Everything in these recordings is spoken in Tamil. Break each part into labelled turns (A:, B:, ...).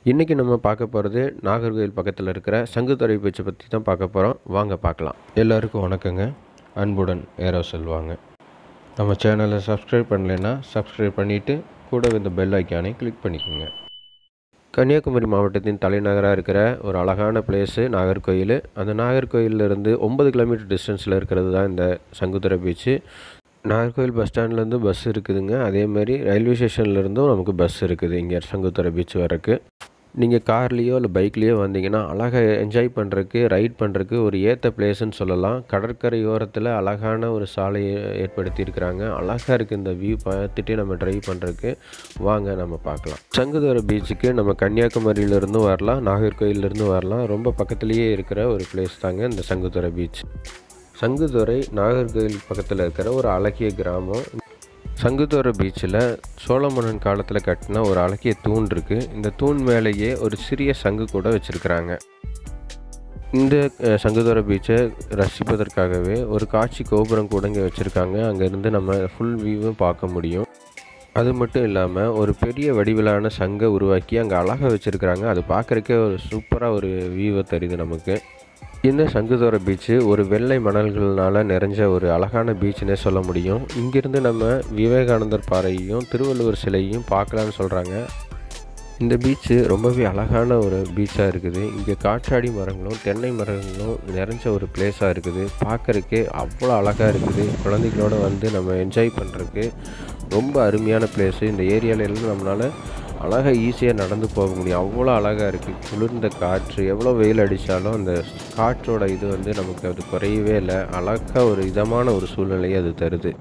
A: இன்றைக்கி நம்ம பார்க்க போகிறது நாகர்கோவில் பக்கத்தில் இருக்கிற சங்குத்துறை பீச்சை பற்றி தான் பார்க்க போகிறோம் வாங்க பார்க்கலாம் எல்லாருக்கும் வணக்கங்க அன்புடன் ஏரோ செல்வாங்க நம்ம சேனலை சப்ஸ்கிரைப் பண்ணலைன்னா சப்ஸ்கிரைப் பண்ணிவிட்டு கூட இந்த பெல் ஐக்கானை கிளிக் பண்ணிக்கோங்க கன்னியாகுமரி மாவட்டத்தின் தலைநகராக இருக்கிற ஒரு அழகான பிளேஸு நாகர்கோயில் அந்த நாகர்கோயிலிருந்து ஒன்பது கிலோமீட்டர் டிஸ்டன்ஸில் இருக்கிறது தான் இந்த சங்குத்துறை பீச்சு நாகர்கோவில் பஸ் ஸ்டாண்ட்லேருந்து பஸ் இருக்குதுங்க அதே மாதிரி ரயில்வே ஸ்டேஷன்லேருந்தும் நமக்கு பஸ் இருக்குது இங்கே சங்குத்துறை பீச் வரக்கு நீங்கள் கார்லேயோ இல்லை பைக்லேயோ வந்தீங்கன்னா அழகாக என்ஜாய் பண்ணுறதுக்கு ரைட் பண்ணுறதுக்கு ஒரு ஏற்ற பிளேஸ்ன்னு சொல்லலாம் கடற்கரை ஓரத்தில் அழகான ஒரு சாலையை ஏற்படுத்தியிருக்கிறாங்க அழகாக இருக்குது இந்த வியூ பார்த்துட்டே நம்ம ட்ரைவ் பண்ணுறதுக்கு வாங்க நம்ம பார்க்கலாம் சங்குதுறை பீச்சுக்கு நம்ம கன்னியாகுமரியிலேருந்தும் வரலாம் நாகர்கோயிலேருந்தும் வரலாம் ரொம்ப பக்கத்துலேயே இருக்கிற ஒரு பிளேஸ் தாங்க இந்த சங்குதுறை பீச் சங்குதுறை நாகர்கோயில் பக்கத்தில் இருக்கிற ஒரு அழகிய கிராமம் சங்குதுறை பீச்சில் சோழ மன்னன் காலத்தில் கட்டின ஒரு அழகிய தூண் இருக்குது இந்த தூண் மேலேயே ஒரு சிறிய சங்கு கூட வச்சுருக்கிறாங்க இந்த அஹ், சங்குதுறை பீச்சை ரசிப்பதற்காகவே ஒரு காட்சி கோபுரம் கூட இங்கே வச்சுருக்காங்க அங்கேருந்து நம்ம ஃபுல் வியூவும் பார்க்க முடியும் அது மட்டும் இல்லாமல் ஒரு பெரிய வடிவிலான சங்கை உருவாக்கி அங்கே அழகாக வச்சுருக்கிறாங்க அது பார்க்குறக்கே ஒரு சூப்பராக ஒரு வியூவை தருது நமக்கு இந்த சங்குதோர பீச்சு ஒரு வெள்ளை மணல்கள்னால நிறைஞ்ச ஒரு அழகான பீச்சுன்னே சொல்ல முடியும் இங்கிருந்து நம்ம விவேகானந்தர் பாறையையும் திருவள்ளுவர் சிலையையும் பார்க்கலான்னு சொல்கிறாங்க இந்த பீச்சு ரொம்பவே அழகான ஒரு பீச்சாக இருக்குது இங்கே காற்றாடி மரங்களும் தென்னை மரங்களும் நிறைஞ்ச ஒரு பிளேஸாக இருக்குது பார்க்குறக்கே அவ்வளோ அழகாக இருக்குது குழந்தைகளோட வந்து நம்ம என்ஜாய் பண்ணுறதுக்கு ரொம்ப அருமையான பிளேஸு இந்த ஏரியால எல்லாம் நம்மளால் அழகாக ஈஸியாக நடந்து போக முடியும் அவ்வளோ அழகாக இருக்குது குளிர்ந்த காற்று எவ்வளோ வெயில் அடித்தாலும் அந்த காற்றோட இது வந்து நமக்கு அது குறையவே இல்லை அழகாக ஒரு இதமான ஒரு சூழ்நிலையை அது தருது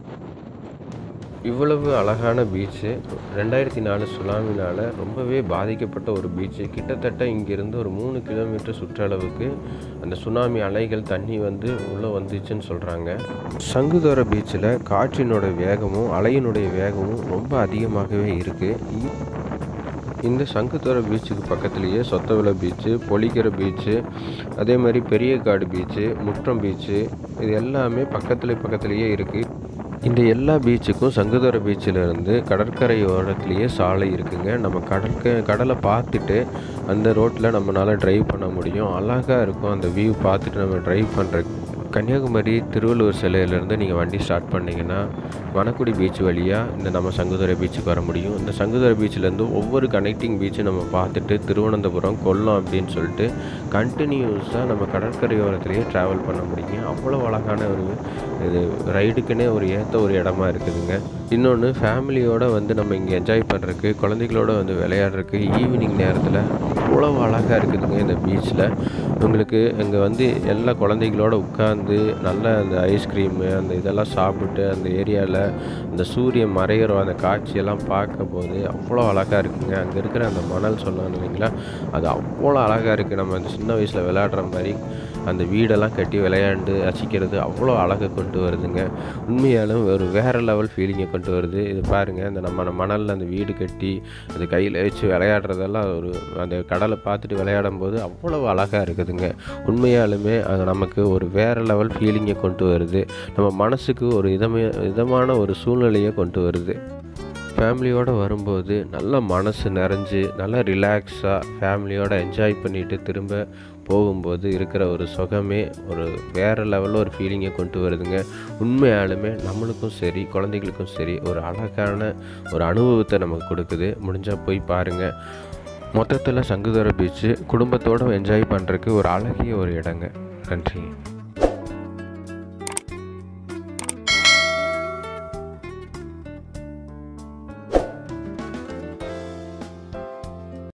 A: இவ்வளவு அழகான பீச்சு ரெண்டாயிரத்தி நாலு சுனாமினால் ரொம்பவே பாதிக்கப்பட்ட ஒரு பீச்சு கிட்டத்தட்ட இங்கேருந்து ஒரு மூணு கிலோமீட்டர் சுற்றளவுக்கு அந்த சுனாமி அலைகள் தண்ணி வந்து உள்ளே வந்துச்சுன்னு சொல்கிறாங்க சங்குதோர பீச்சில் காற்றினோட வேகமும் அலையினுடைய வேகமும் ரொம்ப அதிகமாகவே இருக்குது இந்த சங்குத்துறை பீச்சுக்கு பக்கத்துலேயே சொத்தவில பீச்சு பொலிக்கிற பீச்சு அதே மாதிரி பெரிய காடு பீச்சு முற்றம் பீச்சு இது எல்லாமே பக்கத்துல பக்கத்துலேயே இருக்குது இந்த எல்லா பீச்சுக்கும் சங்குதுறை பீச்சிலேருந்து கடற்கரை ஓரத்துலேயே சாலை இருக்குங்க நம்ம கடற்க கடலை பார்த்துட்டு அந்த ரோட்டில் நம்மளால் டிரைவ் பண்ண முடியும் அழகாக இருக்கும் அந்த வியூ பார்த்துட்டு நம்ம டிரைவ் பண்ணுற கன்னியாகுமரி திருவள்ளுவர் சிலையிலேருந்து நீங்கள் வண்டி ஸ்டார்ட் பண்ணிங்கன்னா வனக்குடி பீச் வழியாக இந்த நம்ம சங்குதுறை பீச்சுக்கு வர முடியும் இந்த சங்குதுறை பீச்சிலேருந்து ஒவ்வொரு கனெக்டிங் பீச்சும் நம்ம பார்த்துட்டு திருவனந்தபுரம் கொல்லம் அப்படின்னு சொல்லிட்டு கண்டினியூஸாக நம்ம கடற்கரை ஓரத்துலேயே ட்ராவல் பண்ண முடியும் அவ்வளோ அழகான ஒரு இது ரைடுக்குன்னே ஒரு ஏற்ற ஒரு இடமா இருக்குதுங்க இன்னொன்று ஃபேமிலியோடு வந்து நம்ம இங்கே என்ஜாய் பண்ணுறதுக்கு குழந்தைகளோட வந்து விளையாடுறதுக்கு ஈவினிங் நேரத்தில் அவ்வளோ அழகாக இருக்குதுங்க இந்த பீச்சில் உங்களுக்கு இங்கே வந்து எல்லா குழந்தைகளோட உட்காந்து நல்ல அந்த ஐஸ்கிரீமு அந்த இதெல்லாம் சாப்பிட்டு அந்த ஏரியாவில் அந்த சூரியன் மறையிற அந்த காட்சியெல்லாம் பார்க்கும்போது அவ்வளோ அழகாக இருக்குங்க அங்கே இருக்கிற அந்த மணல் சொன்னாங்க இல்லைங்களா அது அவ்வளோ அழகாக இருக்குது நம்ம அந்த சின்ன வயசில் விளையாடுற மாதிரி அந்த வீடெல்லாம் கட்டி விளையாண்டு ரசிக்கிறது அவ்வளோ அழகை கொண்டு வருதுங்க உண்மையாலும் ஒரு வேறு லெவல் ஃபீலிங்கை கொண்டு வருது இது பாருங்கள் இந்த நம்ம மணலில் அந்த வீடு கட்டி அது கையில் வச்சு விளையாடுறதெல்லாம் ஒரு அந்த கடலை பார்த்துட்டு விளையாடும் போது அவ்வளோ அழகாக இருக்குதுங்க உண்மையாலுமே அது நமக்கு ஒரு வேறு லெவல் ஃபீலிங்கை கொண்டு வருது நம்ம மனசுக்கு ஒரு இதமே இதமான ஒரு சூழ்நிலையை கொண்டு வருது ஃபேமிலியோடு வரும்போது நல்ல மனசு நிறைஞ்சு நல்லா ரிலாக்ஸாக ஃபேமிலியோடு என்ஜாய் பண்ணிட்டு திரும்ப போகும்போது இருக்கிற ஒரு சுகமே ஒரு வேறு லெவலில் ஒரு ஃபீலிங்கை கொண்டு வருதுங்க உண்மையாலுமே நம்மளுக்கும் சரி குழந்தைகளுக்கும் சரி ஒரு அழகான ஒரு அனுபவத்தை நமக்கு கொடுக்குது முடிஞ்சால் போய் பாருங்கள் மொத்தத்தில் சங்குதர பீச்சு குடும்பத்தோடு என்ஜாய் பண்ணுறதுக்கு ஒரு அழகிய ஒரு இடங்க நன்றி